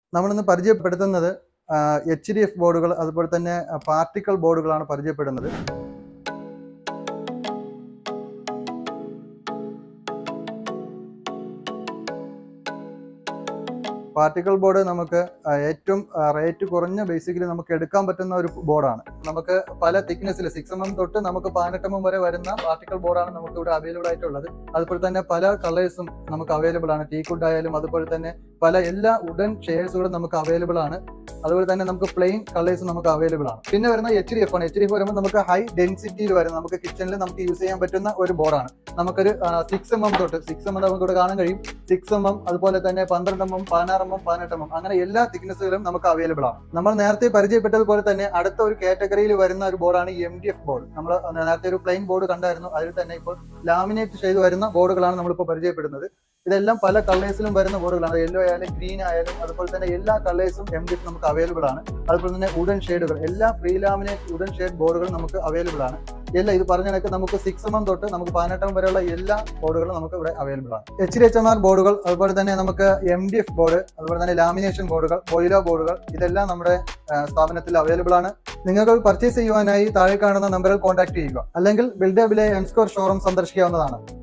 നമ്മളിന്ന് പരിചയപ്പെടുത്തുന്നത് H D F ബോർഡുകൾ അതുപോലെ തന്നെ പാർട്ടിക്കൽ ബോർഡുകളാണ് പരിചയപ്പെടുന്നത് പാർട്ടിക്കൽ ബോർഡ് നമുക്ക് ആ, ഏറ്റവും റേറ്റ് കുറഞ്ഞ ബേസിക്കലി നമുക്ക് എടുക്കാൻ പറ്റുന്ന ഒരു ബോർഡാണ് നമുക്ക് പല തിക്നെസ്സിൽ സിക്സ് എം എം തൊട്ട് നമുക്ക് പതിനെട്ട് എം എം വരെ വരുന്ന പാർട്ടിക്കൽ ബോർഡാണ് നമുക്ക് ഇവിടെ അവൈലബിൾ ആയിട്ടുള്ളത് അതുപോലെ തന്നെ പല കളേഴ്സും നമുക്ക് അവൈലബിൾ ആണ് ടീ കുഡ് ആയാലും അതുപോലെ തന്നെ പല എല്ലാ ഉഡൻ ഷെയർസുകളും നമുക്ക് അവൈലബിൾ ആണ് അതുപോലെ തന്നെ നമുക്ക് പ്ലെയിൻ കളേഴ്സ് നമുക്ക് അവൈലബിൾ ആണ് പിന്നെ വരുന്ന എച്ച് ഡി എഫ് ആണ് എച്ച് ഡി എഫ് വരുമ്പോൾ നമുക്ക് ഹൈ ഡെൻസിറ്റിയിൽ വരുന്ന നമുക്ക് കിച്ചണിൽ നമുക്ക് യൂസ് ചെയ്യാൻ പറ്റുന്ന ഒരു ബോർഡാണ് നമുക്കൊരു സിക്സ് എം എം തൊട്ട് സിക്സ് എം എം നമുക്ക് ഇവിടെ കാണാൻ കഴിയും സിക്സ് എം എം അതുപോലെ തന്നെ പന്ത്രണ്ട് എം എം പതിനാറ് എം എം പതിനെട്ട് എം എം അങ്ങനെ എല്ലാ തിക്നെസ്സുകളും നമുക്ക് അവൈലബിൾ ആണ് നമ്മൾ നേരത്തെ പരിചയപ്പെട്ടതുപോലെ തന്നെ അടുത്ത ഒരു കാറ്റഗറിയിൽ വരുന്ന ഒരു ബോർഡാണ് എം ഡി എഫ് ബോർഡ് നമ്മൾ നേരത്തെ ഒരു പ്ലെയിൻ ബോർഡ് കണ്ടായിരുന്നു അതിൽ തന്നെ ഇപ്പോൾ ലാമിനേറ്റ് ചെയ്ത് വരുന്ന ബോർഡുകളാണ് നമ്മളിപ്പോൾ പരിചയപ്പെടുന്നത് ഇതെല്ലാം പല കളേഴ്സിലും വരുന്ന ബോർഡുകളാണ് യെല്ലോ ആയാലും ഗ്രീൻ ആയാലും അതുപോലെ തന്നെ എല്ലാ കളേഴ്സും എം ഡി എഫ് നമുക്ക് അവൈലബിൾ ആണ് അതുപോലെ തന്നെ ഉഡൻ ഷെയ്ഡുകൾ എല്ലാ പ്രീ ലാമിനേറ്റ് ഉഡൻ ഷെയ്ഡ് ബോർഡുകൾ നമുക്ക് അവൈലബിൾ ആണ് എല്ലാ ഇത് പറഞ്ഞ കണക്ക് നമുക്ക് സിക്സ് എം എം തൊട്ട് നമുക്ക് പതിനെട്ടം വരെയുള്ള എല്ലാ ബോർഡുകളും നമുക്ക് ഇവിടെ അവൈലബിൾ ആണ് H D H M R ബോർഡുകൾ അതുപോലെ തന്നെ നമുക്ക് എം ഡി എഫ് ബോർഡ് അതുപോലെ തന്നെ ലാമിനേഷൻ ബോർഡുകൾ ബോയിലോ ബോർഡുകൾ ഇതെല്ലാം നമ്മുടെ ആ, സ്ഥാപനത്തിൽ അവൈലബിൾ ആണ് നിങ്ങൾക്ക് പർച്ചേസ് ചെയ്യുവാനായി താഴെ കാണുന്ന നമ്പറിൽ കോൺടാക്ട് ചെയ്യുക അല്ലെങ്കിൽ ബിൽഡബിലെ എം സ്കോർ ഷോറൂം സന്ദർശിക്കാവുന്നതാണ്